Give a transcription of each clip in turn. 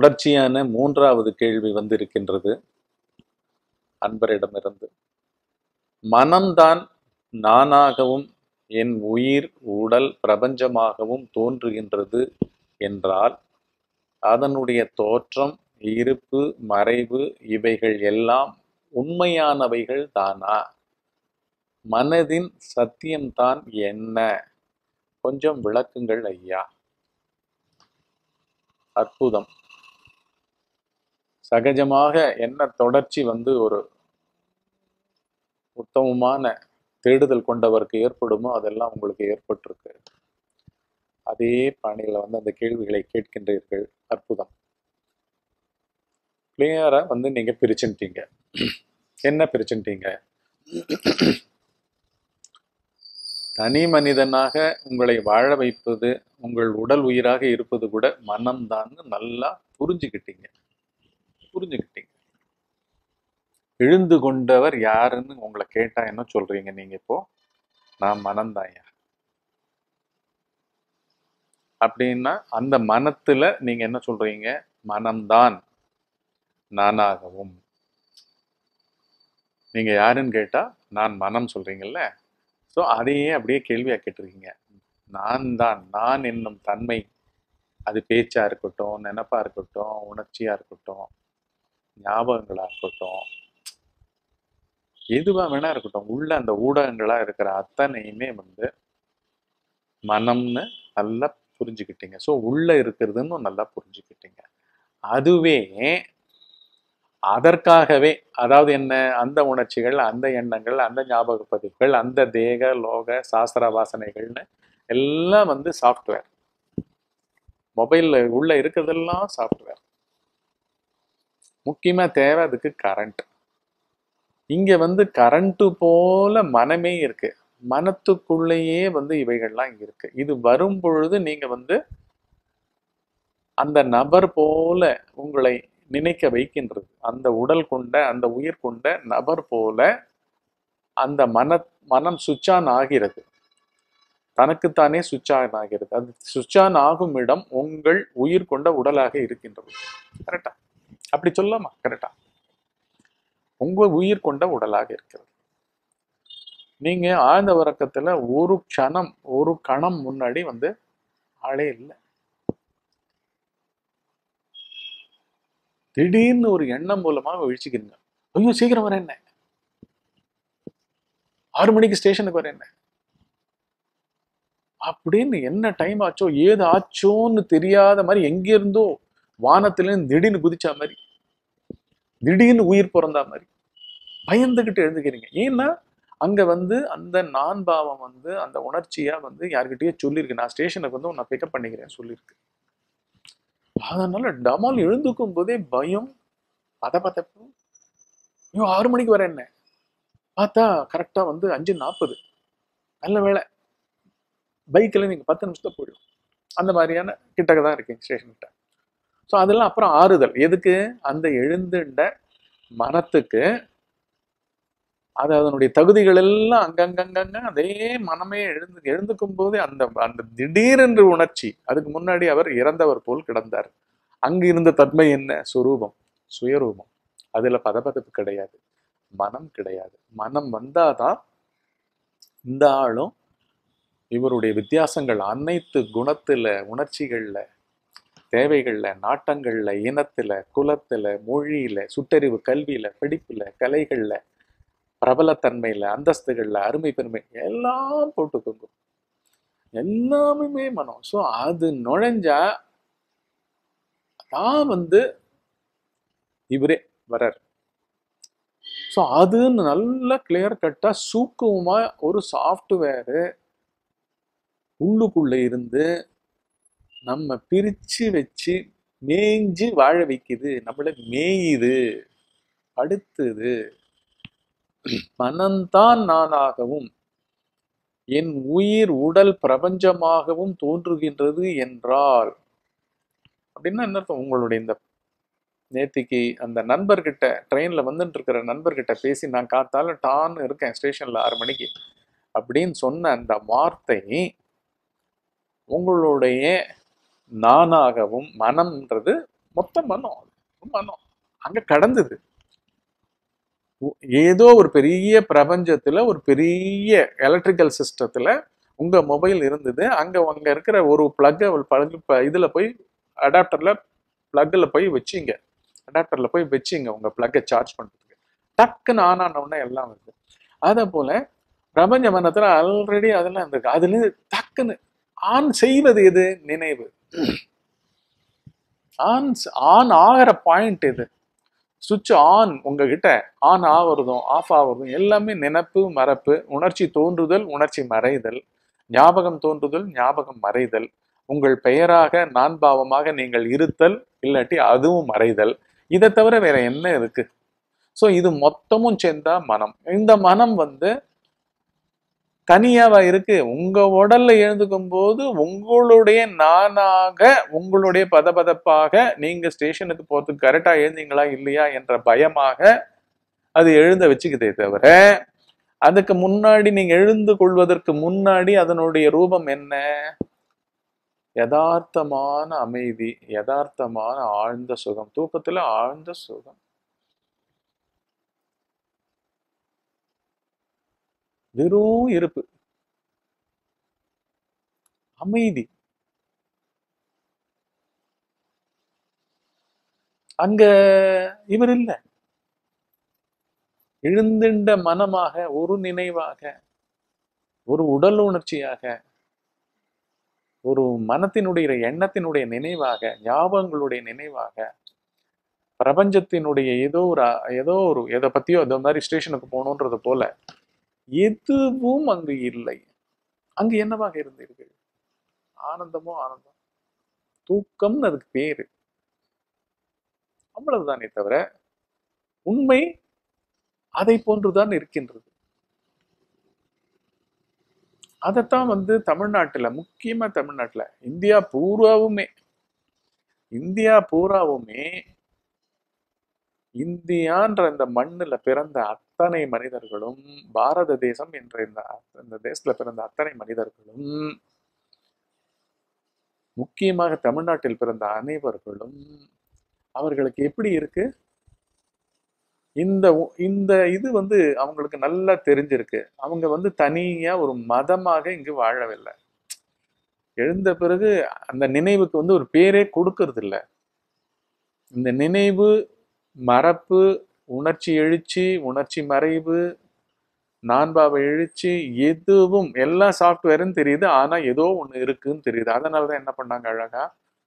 தொடர்ச்சியான மூன்றாவது கேள்வி வந்திருக்கின்றது அன்பரிடமிருந்து மனம்தான் நானாகவும் என் உயிர் உடல் பிரபஞ்சமாகவும் தோன்றுகின்றது என்றால் அதனுடைய தோற்றம் இருப்பு மறைவு இவைகள் எல்லாம் உண்மையானவைகள் தானா மனதின் சத்தியம்தான் என்ன கொஞ்சம் விளக்குங்கள் ஐயா அற்புதம் சகஜமாக என்ன தொடர்ச்சி வந்து ஒரு உத்தமமான தேடுதல் கொண்டவருக்கு ஏற்படுமோ அதெல்லாம் உங்களுக்கு ஏற்பட்டிருக்கு அதே பாணியில வந்து அந்த கேள்விகளை கேட்கின்றீர்கள் அற்புதம் கிளியரா வந்து நீங்க பிரிச்சுட்டீங்க என்ன பிரிச்சுட்டீங்க தனி மனிதனாக உங்களை வாழ வைப்பது உங்கள் உடல் உயிராக இருப்பது கூட மனம்தான்னு நல்லா புரிஞ்சுக்கிட்டீங்க புரிஞ்சுக்கிட்டீங்க எழுந்து கொண்டவர் யாருன்னு உங்களை கேட்டா என்ன சொல்றீங்க நீங்க இப்போ நான் மனம்தாயா அப்படின்னா அந்த மனத்துல நீங்க என்ன சொல்றீங்க மனம்தான் நானாகவும் நீங்க யாருன்னு கேட்டா நான் மனம் சொல்றீங்கல்ல ஸோ அதையே அப்படியே கேள்வியா கேட்டிருக்கீங்க நான் தான் நான் என்னும் தன்மை அது பேச்சா இருக்கட்டும் நினப்பா இருக்கட்டும் உணர்ச்சியா இருக்கட்டும் ஞாபகங்களா இருக்கட்டும் எதுவா வேணா இருக்கட்டும் உள்ள அந்த ஊடகங்களா இருக்கிற அத்தனையுமே வந்து மனம்னு நல்லா புரிஞ்சுக்கிட்டீங்க ஸோ உள்ள இருக்கிறதுன்னு நல்லா புரிஞ்சுக்கிட்டீங்க அதுவே அதற்காகவே அதாவது என்ன அந்த உணர்ச்சிகள் அந்த எண்ணங்கள் அந்த ஞாபக பதிவுகள் அந்த தேக லோக சாஸ்திர வாசனைகள்னு எல்லாம் வந்து சாஃப்ட்வேர் மொபைல்ல உள்ள இருக்கிறதெல்லாம் சாஃப்ட்வேர் முக்கியமா தேவை அதுக்கு கரண்ட் இங்க வந்து கரண்ட் போல மனமே இருக்கு மனத்துக்குள்ளேயே வந்து இவைகள்லாம் இங்க இருக்கு இது வரும் பொழுது நீங்க வந்து அந்த நபர் போல உங்களை நினைக்க வைக்கின்றது அந்த உடல் கொண்ட அந்த உயிர் கொண்ட நபர் போல அந்த மன மனம் சுவிட்ச் ஆன் ஆகிறது தனக்குத்தானே சுவிட்ச் ஆன் ஆகிறது அது சுவிட்ச் ஆன் ஆகும் இடம் உங்கள் உயிர் கொண்ட உடலாக இருக்கின்றது கரெக்டா அப்படி சொல்லாமா கரெக்டா உங்க உயிர் கொண்ட உடலாக இருக்கிறது நீங்க ஆழ்ந்த உறக்கத்துல ஒரு க்ஷணம் ஒரு கணம் முன்னாடி வந்து ஆளே இல்லை திடீர்னு ஒரு எண்ணம் மூலமா விழிச்சுக்கிறீங்க ஐயோ சீக்கிரம் வர என்ன ஆறு மணிக்கு ஸ்டேஷனுக்கு வர என்ன அப்படின்னு என்ன டைம் ஆச்சோ ஏது ஆச்சோன்னு தெரியாத மாதிரி எங்க இருந்தோ வானத்திலேருந்து திடீர்னு குதிச்சா மாதிரி திடீர்னு உயிர் பிறந்தா மாதிரி பயந்துகிட்டு எழுந்துக்கிறீங்க ஏன்னா அங்க வந்து அந்த நான் பாவம் வந்து அந்த உணர்ச்சியா வந்து யார்கிட்டயோ சொல்லியிருக்கு நான் ஸ்டேஷனுக்கு வந்து உன்னை பிக்கப் பண்ணிக்கிறேன் சொல்லியிருக்கு அதனால டமால் எழுந்துக்கும் போதே பயம் பதபதப்பு ஐயோ ஆறு மணிக்கு வர என்ன பார்த்தா கரெக்டா வந்து அஞ்சு நாற்பது நல்ல வேலை பைக்கில் நீங்க பத்து நிமிஷத்துல போயிடும் அந்த மாதிரியான கிட்டக்க தான் இருக்கீங்க ஸ்டேஷன் கிட்ட ஸோ அதெல்லாம் அப்புறம் ஆறுதல் எதுக்கு அந்த எழுந்துண்ட மனத்துக்கு அது அதனுடைய தகுதிகள் எல்லாம் அங்கங்கங்கங்க அதே மனமே எழுந்து எழுந்துக்கும் போதே அந்த அந்த திடீரென்று உணர்ச்சி அதுக்கு முன்னாடி அவர் இறந்தவர் போல் கிடந்தார் அங்கு இருந்த தன்மை என்ன சுரூபம் சுயரூபம் அதுல பதபதப்பு கிடையாது மனம் கிடையாது மனம் வந்தாதான் இந்த ஆளும் இவருடைய வித்தியாசங்கள் அனைத்து குணத்துல உணர்ச்சிகள்ல தேவைகள்ல நாட்டங்கள்ல இனத்துல குலத்துல மொழியில சுட்டறிவு கல்வியில படிப்புல கலைகள்ல பிரபலத்தன்மையில அந்தஸ்துகள்ல அருமை பெருமை எல்லாம் போட்டுக்கோங்க எல்லாமே மனம் ஸோ அது நுழைஞ்சா தான் வந்து இவரே வரார் ஸோ அதுன்னு நல்லா கிளியர் கட்டா சூக்குவமா ஒரு சாஃப்ட்வேரு உள்ளுக்குள்ள இருந்து நம்ம பிரிச்சு வச்சு மேய்ஞ்சு வாழ வைக்குது நம்மள மேயுது அடுத்தது மனம்தான் நானாகவும் என் உயிர் உடல் பிரபஞ்சமாகவும் தோன்றுகின்றது என்றால் அப்படின்னா என்ன அர்த்தம் உங்களுடைய இந்த நேத்திக்கு அந்த நண்பர்கிட்ட ட்ரெயின்ல வந்துட்டு இருக்கிற நண்பர்கிட்ட பேசி நான் காத்தால டான்னு இருக்கேன் ஸ்டேஷன்ல ஆறு மணிக்கு அப்படின்னு சொன்ன அந்த வார்த்தை உங்களுடைய நானாகவும் மனம்ன்றது மொத்தம் மனம் மனம் அங்க கடந்தது உ- ஏதோ ஒரு பெரிய பிரபஞ்சத்துல ஒரு பெரிய எலக்ட்ரிக்கல் சிஸ்டத்துல உங்க மொபைல் இருந்தது அங்க அங்க இருக்கிற ஒரு பிளக் பிளக் இதுல போய் அடாப்டர்ல பிளக்ல போய் வச்சிங்க அடாப்டர்ல போய் வச்சிங்க உங்க பிளக்கை சார்ஜ் பண்றதுக்கு டக்குன்னு ஆன் ஆன உடனே எல்லாம் வருது அதே போல பிரபஞ்ச மனத்துல ஆல்ரெடி அதெல்லாம் இருந்திருக்கு அதுல இருந்து டக்குன்னு ஆன் செய்வது எது நினைவு ஆன் ஆன் ஆகிற பாயிண்ட் இது சுவிட்ச் ஆன் உங்ககிட்ட ஆன் ஆகுறதும் ஆஃப் ஆகுறதும் எல்லாமே நினப்பு மறப்பு உணர்ச்சி தோன்றுதல் உணர்ச்சி மறைதல் ஞாபகம் தோன்றுதல் ஞாபகம் மறைதல் உங்கள் பெயராக நான் பாவமாக நீங்கள் இருத்தல் இல்லாட்டி அதுவும் மறைதல் இதை தவிர வேற என்ன இருக்கு ஸோ இது மொத்தமும் சேர்ந்தா மனம் இந்த மனம் வந்து தனியாவா இருக்கு உங்க உடல்ல எழுந்துக்கும் போது உங்களுடைய நானாக உங்களுடைய பதபதப்பாக நீங்க ஸ்டேஷனுக்கு போறதுக்கு கரெக்டா எழுந்தீங்களா இல்லையா என்ற பயமாக அது எழுந்த வச்சுக்குதே தவிர அதுக்கு முன்னாடி நீங்க எழுந்து கொள்வதற்கு முன்னாடி அதனுடைய ரூபம் என்ன யதார்த்தமான அமைதி யதார்த்தமான ஆழ்ந்த சுகம் தூக்கத்துல ஆழ்ந்த சுகம் வெறும் இருப்பு அமைதி அங்க இவர் இல்ல எழுந்திண்ட மனமாக ஒரு நினைவாக ஒரு உடல் உணர்ச்சியாக ஒரு மனத்தினுடைய எண்ணத்தினுடைய நினைவாக ஞாபகங்களுடைய நினைவாக பிரபஞ்சத்தினுடைய ஏதோ ஒரு ஏதோ ஒரு எதை பத்தியோ இந்த மாதிரி ஸ்டேஷனுக்கு போகணுன்றது போல எதுவும் அங்கு இல்லை அங்கு என்னவாக இருந்தீர்கள் ஆனந்தமோ ஆனந்தம் தூக்கம்னு அதுக்கு பேரு அவ்வளவுதானே தவிர உண்மை அதை போன்றுதான் இருக்கின்றது அதைத்தான் வந்து தமிழ்நாட்டுல முக்கியமா தமிழ்நாட்டுல இந்தியா பூராவுமே இந்தியா பூராவுமே இந்தியான்ற இந்த மண்ணுல பிறந்த அத்தனை மனிதர்களும் பாரத தேசம் என்ற இந்த இந்த தேசத்துல பிறந்த அத்தனை மனிதர்களும் முக்கியமாக தமிழ்நாட்டில் பிறந்த அனைவர்களும் அவர்களுக்கு எப்படி இருக்கு இந்த உ- இந்த இது வந்து அவங்களுக்கு நல்லா தெரிஞ்சிருக்கு அவங்க வந்து தனியா ஒரு மதமாக இங்கு வாழவில்லை எழுந்த பிறகு அந்த நினைவுக்கு வந்து ஒரு பேரே கொடுக்கறது இல்ல இந்த நினைவு மறப்பு உணர்ச்சி எழுச்சி உணர்ச்சி மறைவு நான்பாவை எழுச்சி எதுவும் எல்லா சாஃப்ட்வேரும் தெரியுது ஆனா ஏதோ ஒண்ணு இருக்குன்னு தெரியுது அதனாலதான் என்ன பண்ணாங்க அழகா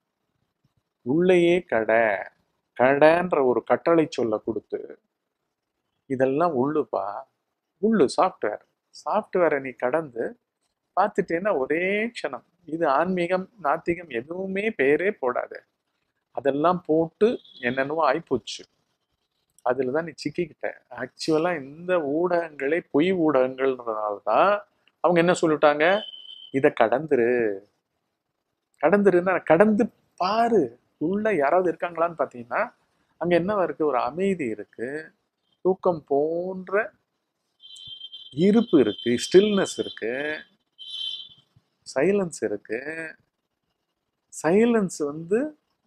உள்ளேயே கடை கடைன்ற ஒரு கட்டளை சொல்ல கொடுத்து இதெல்லாம் உள்ளுப்பா உள்ளு சாஃப்ட்வேர் சாஃப்ட்வேரை நீ கடந்து பார்த்துட்டேன்னா ஒரே க்ஷணம் இது ஆன்மீகம் நாத்திகம் எதுவுமே பேரே போடாது அதெல்லாம் போட்டு என்னென்னவோ ஆயிப்போச்சு அதில் தான் நீ சிக்கிக்கிட்ட ஆக்சுவலாக இந்த ஊடகங்களே பொய் ஊடகங்கள்ன்றதுனால தான் அவங்க என்ன சொல்லிட்டாங்க இதை கடந்துரு கடந்துருன்னா கடந்து பாரு உள்ள யாராவது இருக்காங்களான்னு பார்த்தீங்கன்னா அங்க என்னவா இருக்கு ஒரு அமைதி இருக்கு தூக்கம் போன்ற இருப்பு இருக்கு ஸ்டில்னஸ் இருக்கு சைலன்ஸ் இருக்கு சைலன்ஸ் வந்து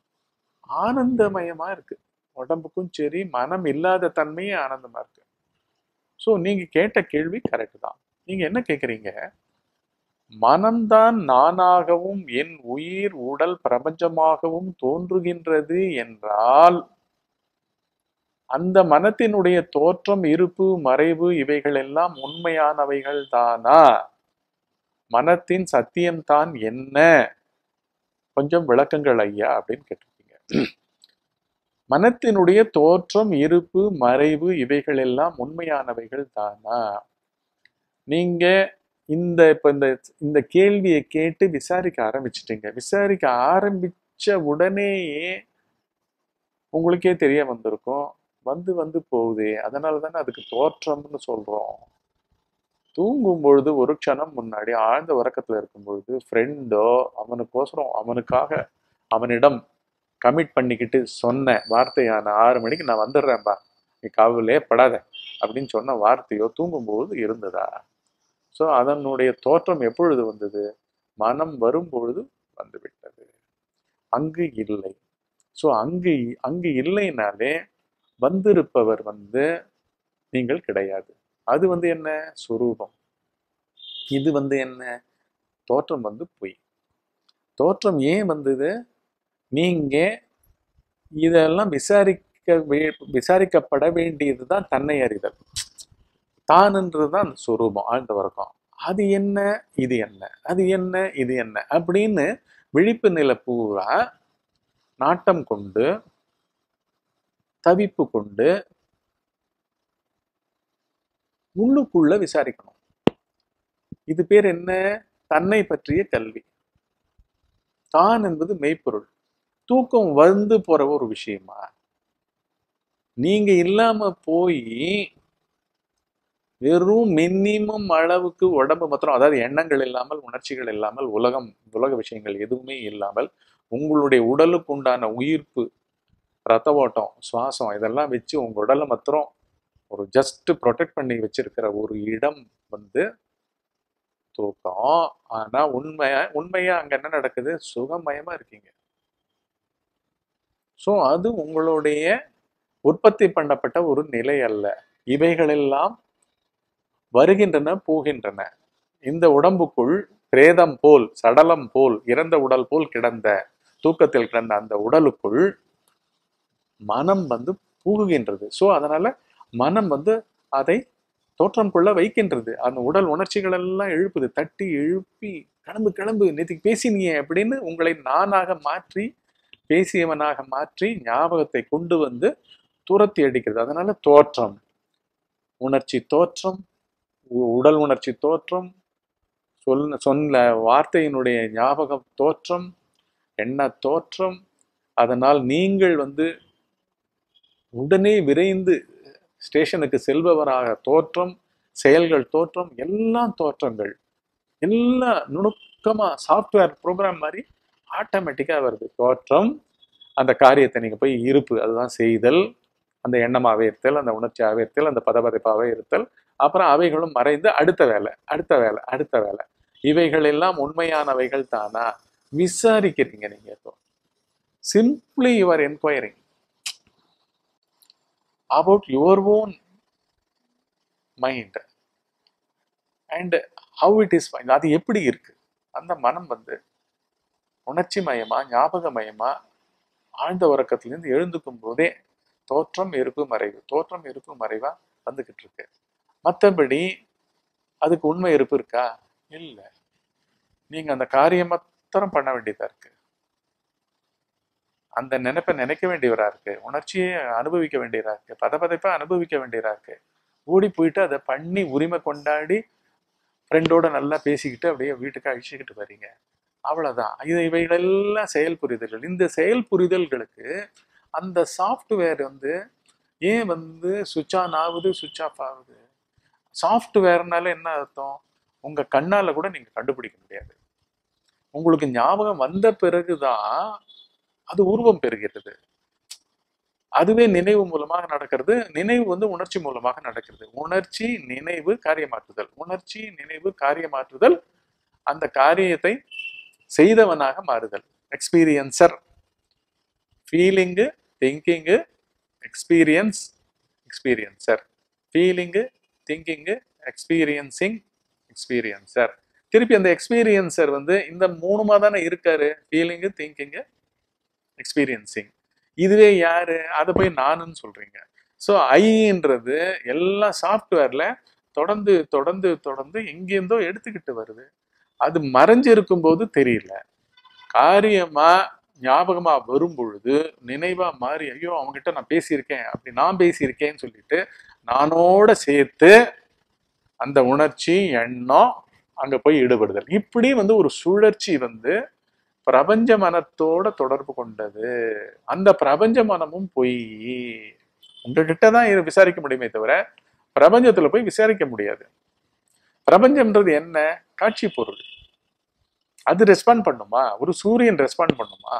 ஆனந்தமயமா இருக்கு உடம்புக்கும் சரி மனம் இல்லாத தன்மையே ஆனந்தமா இருக்கு ஸோ நீங்க கேட்ட கேள்வி கரெக்ட் தான் நீங்க என்ன கேக்குறீங்க மனம்தான் நானாகவும் என் உயிர் உடல் பிரபஞ்சமாகவும் தோன்றுகின்றது என்றால் அந்த மனத்தினுடைய தோற்றம் இருப்பு மறைவு இவைகள் எல்லாம் உண்மையானவைகள் தானா மனத்தின் சத்தியம்தான் என்ன கொஞ்சம் விளக்கங்கள் ஐயா அப்படின்னு கேட்டிருக்கீங்க மனத்தினுடைய தோற்றம் இருப்பு மறைவு இவைகள் எல்லாம் உண்மையானவைகள் தானா நீங்க இந்த இப்ப இந்த இந்த கேள்வியை கேட்டு விசாரிக்க ஆரம்பிச்சிட்டீங்க விசாரிக்க ஆரம்பிச்ச உடனேயே உங்களுக்கே தெரிய வந்திருக்கும் வந்து வந்து போகுதே அதனால தானே அதுக்கு தோற்றம்னு சொல்றோம் தூங்கும் பொழுது ஒரு க்ஷணம் முன்னாடி ஆழ்ந்த உறக்கத்துல இருக்கும் பொழுது ஃப்ரெண்டோ அவனுக்கோசரம் அவனுக்காக அவனிடம் கமிட் பண்ணிக்கிட்டு சொன்ன வார்த்தையான ஆறு மணிக்கு நான் வந்துடுறேன்பா நீ கவலையே படாத அப்படின்னு சொன்ன வார்த்தையோ தூங்கும்போது இருந்ததா ஸோ அதனுடைய தோற்றம் எப்பொழுது வந்தது மனம் வரும்பொழுது வந்துவிட்டது அங்கு இல்லை ஸோ அங்கு அங்கு இல்லைனாலே வந்திருப்பவர் வந்து நீங்கள் கிடையாது அது வந்து என்ன சுரூபம் இது வந்து என்ன தோற்றம் வந்து பொய் தோற்றம் ஏன் வந்தது நீங்க இதெல்லாம் விசாரிக்க வே- விசாரிக்கப்பட வேண்டியதுதான் தன்னை அறிதல் தானுன்றது தான் சுரூபம் ஆழ்ந்த வர்க்கம் அது என்ன இது என்ன அது என்ன இது என்ன அப்படின்னு விழிப்பு நிலை பூரா நாட்டம் கொண்டு தவிப்பு கொண்டு உள்ளுக்குள்ள விசாரிக்கணும் இது பேர் என்ன தன்னை பற்றிய கல்வி தான் என்பது மெய்ப்பொருள் தூக்கம் வந்து போற ஒரு விஷயமா நீங்க இல்லாம போய் வெறும் மினிமம் அளவுக்கு உடம்பு மாத்திரம் அதாவது எண்ணங்கள் இல்லாமல் உணர்ச்சிகள் இல்லாமல் உலகம் உலக விஷயங்கள் எதுவுமே இல்லாமல் உங்களுடைய உடலுக்கு உண்டான உயிர்ப்பு ரத்த ஓட்டம் சுவாசம் இதெல்லாம் வச்சு உங்க உடலை மாத்திரம் ஒரு ஜஸ்ட் ப்ரொடெக்ட் பண்ணி வச்சிருக்கிற ஒரு இடம் வந்து தூக்கம் ஆனா உண்மையா உண்மையா அங்க என்ன நடக்குது சுகமயமா இருக்கீங்க ஸோ அது உங்களுடைய உற்பத்தி பண்ணப்பட்ட ஒரு நிலை அல்ல இவைகளெல்லாம் வருகின்றன போகின்றன இந்த உடம்புக்குள் பிரேதம் போல் சடலம் போல் இறந்த உடல் போல் கிடந்த தூக்கத்தில் கிடந்த அந்த உடலுக்குள் மனம் வந்து புகுகின்றது ஸோ அதனால மனம் வந்து அதை தோற்றம் கொள்ள வைக்கின்றது அந்த உடல் உணர்ச்சிகள் எல்லாம் எழுப்புது தட்டி எழுப்பி கிளம்பு கிளம்பு நேற்றுக்கு பேசினியே அப்படின்னு உங்களை நானாக மாற்றி பேசியவனாக மாற்றி ஞாபகத்தை கொண்டு வந்து துரத்தி அடிக்கிறது அதனால தோற்றம் உணர்ச்சி தோற்றம் உ- உடல் உணர்ச்சி தோற்றம் சொல் சொன்ன வார்த்தையினுடைய ஞாபகம் தோற்றம் எண்ண தோற்றம் அதனால் நீங்கள் வந்து உடனே விரைந்து ஸ்டேஷனுக்கு செல்பவராக தோற்றம் செயல்கள் தோற்றம் எல்லாம் தோற்றங்கள் எல்லாம் நுணுக்கமா சாஃப்ட்வேர் ப்ரோக்ராம் மாதிரி ஆட்டோமேட்டிக்கா வருது தோற்றம் அந்த காரியத்தை நீங்க போய் இருப்பு அதுதான் செய்தல் அந்த எண்ணமாவே இருத்தல் அந்த உணர்ச்சியாவே இருத்தல் அந்த பதபதைப்பாவே இருத்தல் அப்புறம் அவைகளும் மறைந்து அடுத்த வேலை அடுத்த வேலை அடுத்த வேலை இவைகள் எல்லாம் உண்மையானவைகள் தானா விசாரிக்கிறீங்க நீங்க இப்போ simply your enquiring about your own mind and how it is fine அது எப்படி இருக்கு அந்த மனம் வந்து உணர்ச்சி மயமா ஞாபக மயமா ஆழ்ந்த உறக்கத்திலிருந்து எழுந்துக்கும் போதே தோற்றம் இருப்பு மறைவு தோற்றம் இருப்பு மறைவா வந்துகிட்டு இருக்கு மற்றபடி அதுக்கு உண்மை இருப்பு இருக்கா இல்லை நீங்க அந்த காரியம் மாத்திரம் பண்ண வேண்டியதா இருக்கு அந்த நினைப்பை நினைக்க வேண்டியவரா இருக்கு உணர்ச்சியை அனுபவிக்க வேண்டியதா இருக்கு பதபதைப்பை அனுபவிக்க வேண்டியதா இருக்கு ஓடி போயிட்டு அதை பண்ணி உரிமை கொண்டாடி ஃப்ரெண்டோட நல்லா பேசிக்கிட்டு அப்படியே வீட்டுக்கு அழிச்சுக்கிட்டு வரீங்க அவ்வளவுதான் இது இவைகளெல்லாம் செயல் புரிதல்கள் இந்த செயல் புரிதல்களுக்கு அந்த சாஃப்ட்வேர் வந்து ஏன் வந்து சுவிட்ச் ஆன் ஆகுது சுவிட்ச் ஆஃப் ஆகுது சாஃப்ட்வேர்னால என்ன அர்த்தம் உங்க கண்ணால கூட நீங்க கண்டுபிடிக்க முடியாது உங்களுக்கு ஞாபகம் வந்த பிறகுதான் அது உருவம் பெறுகிறது அதுவே நினைவு மூலமாக நடக்கிறது நினைவு வந்து உணர்ச்சி மூலமாக நடக்கிறது உணர்ச்சி நினைவு காரியமாற்றுதல் உணர்ச்சி நினைவு காரியமாற்றுதல் அந்த காரியத்தை செய்தவனாக மாறுதல் experiencer feeling thinking experience experiencer feeling thinking experiencing experiencer திருப்பி அந்த எக்ஸ்பீரியன்சர் வந்து இந்த மூணுமா தானே இருக்காரு ஃபீலிங்கு திங்கிங்கு எக்ஸ்பீரியன்சிங் இதுவே யாரு அதை போய் நானுன்னு சொல்றீங்க ஸோ ஐன்றது எல்லா சாஃப்ட்வேர்ல தொடர்ந்து தொடர்ந்து தொடர்ந்து எங்கேருந்தோ எடுத்துக்கிட்டு வருது அது மறைஞ்சு இருக்கும்போது தெரியல காரியமா ஞாபகமா வரும் பொழுது நினைவா மாறி ஐயோ அவங்ககிட்ட நான் பேசியிருக்கேன் அப்படி நான் பேசியிருக்கேன்னு சொல்லிட்டு நானோட சேர்த்து அந்த உணர்ச்சி எண்ணம் அங்க போய் ஈடுபடுதல் இப்படி வந்து ஒரு சுழற்சி வந்து பிரபஞ்ச மனத்தோட தொடர்பு கொண்டது அந்த பிரபஞ்ச மனமும் பொய் உங்ககிட்ட தான் இதை விசாரிக்க முடியுமே தவிர பிரபஞ்சத்துல போய் விசாரிக்க முடியாது பிரபஞ்சம்ன்றது என்ன காட்சி பொருள் அது ரெஸ்பாண்ட் பண்ணுமா ஒரு சூரியன் ரெஸ்பாண்ட் பண்ணுமா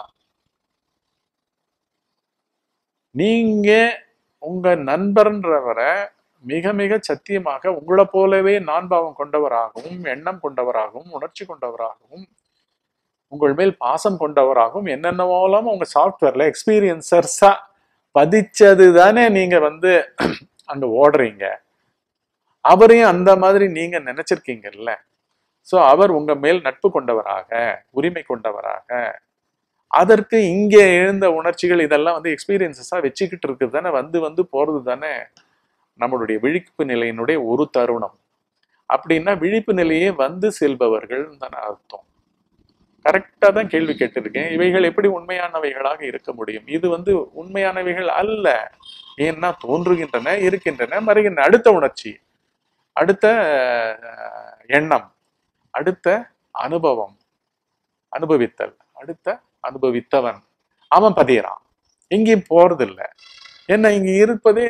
நீங்க உங்க நண்பர்ன்றவரை மிக மிக சத்தியமாக உங்களை போலவே நான்பாவம் கொண்டவராகவும் எண்ணம் கொண்டவராகவும் உணர்ச்சி கொண்டவராகவும் உங்கள் மேல் பாசம் கொண்டவராகவும் என்னென்னவோலாம் உங்க சாஃப்ட்வேர்ல எக்ஸ்பீரியன்சர்ஸா பதிச்சது தானே நீங்க வந்து அங்க ஓடுறீங்க அவரையும் அந்த மாதிரி நீங்க நினைச்சிருக்கீங்கல்ல சோ அவர் உங்க மேல் நட்பு கொண்டவராக உரிமை கொண்டவராக அதற்கு இங்கே எழுந்த உணர்ச்சிகள் இதெல்லாம் வந்து எக்ஸ்பீரியன்சஸா வச்சுக்கிட்டு இருக்குது தானே வந்து வந்து போறது தானே நம்மளுடைய விழிப்பு நிலையினுடைய ஒரு தருணம் அப்படின்னா விழிப்பு நிலையே வந்து செல்பவர்கள் தானே அர்த்தம் கரெக்டா தான் கேள்வி கேட்டிருக்கேன் இவைகள் எப்படி உண்மையானவைகளாக இருக்க முடியும் இது வந்து உண்மையானவைகள் அல்ல ஏன்னா தோன்றுகின்றன இருக்கின்றன மறைகின்றன அடுத்த உணர்ச்சி அடுத்த அஹ், எண்ணம் அடுத்த அனுபவம் அனுபவித்தல் அடுத்த அனுபவித்தவன் அவன் பதியறான் எங்கேயும் போறதில்ல என்ன இங்க இருப்பதே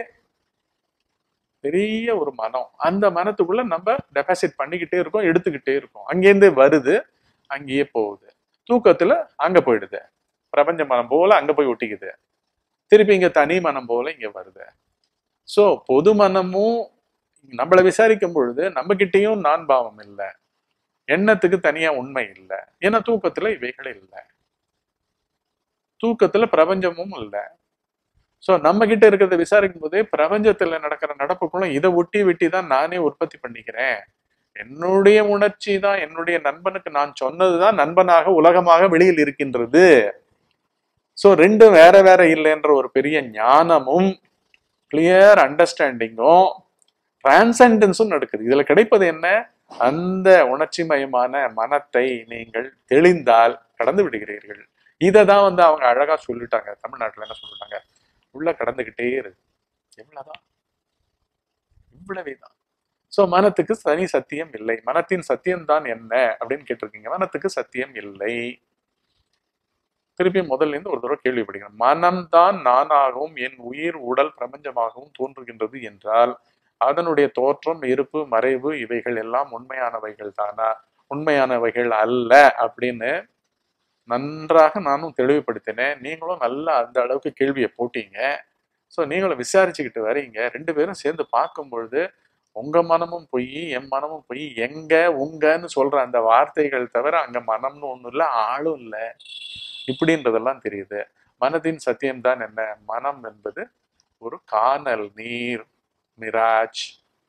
பெரிய ஒரு மனம் அந்த மனத்துக்குள்ள நம்ம டெபாசிட் பண்ணிக்கிட்டே இருக்கோம் எடுத்துக்கிட்டே இருக்கோம் அங்கேருந்து வருது அங்கேயே போகுது தூக்கத்துல அங்க போயிடுது பிரபஞ்ச மனம் போல அங்க போய் ஒட்டிக்குது திருப்பி இங்க தனி மனம் போல இங்க வருது சோ பொது மனமும் நம்மளை விசாரிக்கும் பொழுது நம்ம கிட்டேயும் நான் பாவம் இல்லை எண்ணத்துக்கு தனியா உண்மை இல்லை ஏன்னா தூக்கத்துல இவைகள் இல்லை தூக்கத்துல பிரபஞ்சமும் இல்லை சோ நம்ம கிட்ட இருக்கிறத விசாரிக்கும் போதே பிரபஞ்சத்துல நடக்கிற நடப்புக்குள்ள இதை ஒட்டி வெட்டி தான் நானே உற்பத்தி பண்ணிக்கிறேன் என்னுடைய உணர்ச்சி தான் என்னுடைய நண்பனுக்கு நான் சொன்னதுதான் நண்பனாக உலகமாக வெளியில் இருக்கின்றது சோ ரெண்டும் வேற வேற இல்லைன்ற ஒரு பெரிய ஞானமும் கிளியர் அண்டர்ஸ்டாண்டிங்கும் டிரான்சென்டன்ஸும் நடக்குது இதுல கிடைப்பது என்ன அந்த உணர்ச்சி மயமான மனத்தை நீங்கள் தெளிந்தால் கடந்து விடுகிறீர்கள் இதை தான் வந்து அவங்க அழகா சொல்லிட்டாங்க தமிழ்நாட்டுல என்ன சொல்லிட்டாங்க உள்ள கடந்துகிட்டே இரு எவ்வளவுதான் இவ்வளவேதான் சோ மனத்துக்கு தனி சத்தியம் இல்லை மனத்தின் சத்தியம் தான் என்ன அப்படின்னு கேட்டிருக்கீங்க மனத்துக்கு சத்தியம் இல்லை திருப்பி முதல்ல இருந்து ஒரு தடவை கேள்வி படிக்கணும் மனம்தான் நானாகவும் என் உயிர் உடல் பிரபஞ்சமாகவும் தோன்றுகின்றது என்றால் அதனுடைய தோற்றம் இருப்பு மறைவு இவைகள் எல்லாம் உண்மையானவைகள் தானா உண்மையானவைகள் அல்ல அப்படின்னு நன்றாக நானும் தெளிவுபடுத்தினேன் நீங்களும் நல்லா அந்த அளவுக்கு கேள்வியை போட்டீங்க ஸோ நீங்களும் விசாரிச்சுக்கிட்டு வரீங்க ரெண்டு பேரும் சேர்ந்து பார்க்கும் பொழுது உங்க மனமும் பொய் என் மனமும் பொய் எங்க உங்கன்னு சொல்ற அந்த வார்த்தைகள் தவிர அங்க மனம்னு ஒண்ணும் இல்லை ஆளும் இல்லை இப்படின்றதெல்லாம் தெரியுது மனதின் சத்தியம் தான் என்ன மனம் என்பது ஒரு காணல் நீர் மிராஜ்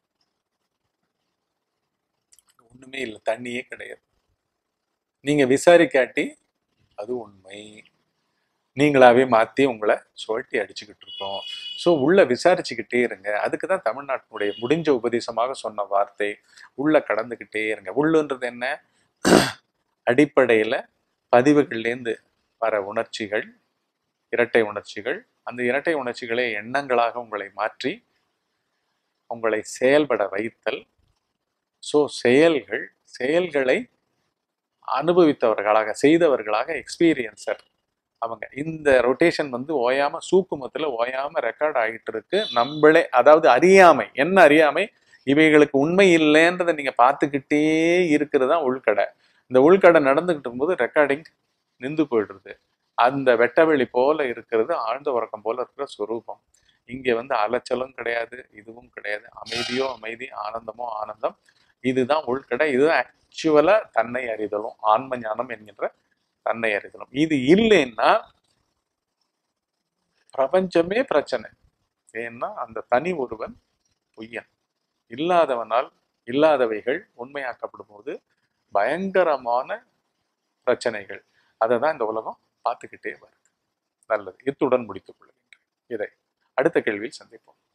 ஒண்ணுமே இல்லை தண்ணியே கிடையாது நீங்க விசாரிக்காட்டி அது உண்மை நீங்களாவே மாத்தி உங்களை சுழட்டி அடிச்சுக்கிட்டு இருக்கோம் ஸோ உள்ள விசாரிச்சுக்கிட்டே இருங்க அதுக்கு தான் தமிழ்நாட்டினுடைய முடிஞ்ச உபதேசமாக சொன்ன வார்த்தை உள்ள கடந்துக்கிட்டே இருங்க உள்ளுன்றது என்ன அடிப்படையில பதிவுகள்லேருந்து வர உணர்ச்சிகள் இரட்டை உணர்ச்சிகள் அந்த இரட்டை உணர்ச்சிகளை எண்ணங்களாக உங்களை மாற்றி உங்களை செயல்பட வைத்தல் ஸோ செயல்கள் செயல்களை அனுபவித்தவர்களாக செய்தவர்களாக எக்ஸ்பீரியன்சர் அவங்க இந்த ரொட்டேஷன் வந்து ஓயாம சூக்குமத்துல ஓயாம ரெக்கார்ட் ஆகிட்டு இருக்கு நம்மளே அதாவது அறியாமை என்ன அறியாமை இவைகளுக்கு உண்மை இல்லைன்றதை நீங்க பார்த்துக்கிட்டே இருக்கிறது தான் உள்கடை இந்த உள்கடை நடந்துகிட்டு இருக்கும்போது ரெக்கார்டிங் நின்று போயிடுறது அந்த வெட்டவெளி போல இருக்கிறது ஆழ்ந்த உறக்கம் போல இருக்கிற ஸ்வரூபம் இங்க வந்து அலைச்சலும் கிடையாது இதுவும் கிடையாது அமைதியோ அமைதி ஆனந்தமோ ஆனந்தம் இதுதான் உள்கடை இதுதான் ஆக்சுவலா தன்னை அறிதலும் ஆன்ம ஞானம் என்கின்ற தன்னை அறிதலும் இது இல்லைன்னா பிரபஞ்சமே பிரச்சனை ஏன்னா அந்த தனி ஒருவன் பொய்யன் இல்லாதவனால் இல்லாதவைகள் உண்மையாக்கப்படும் போது பயங்கரமான பிரச்சனைகள் அதை தான் இந்த உலகம் பார்த்துக்கிட்டே வருது நல்லது இத்துடன் முடித்துக் கொள்கின்றேன் இதை அடுத்த கேள்வியில் சந்திப்போம்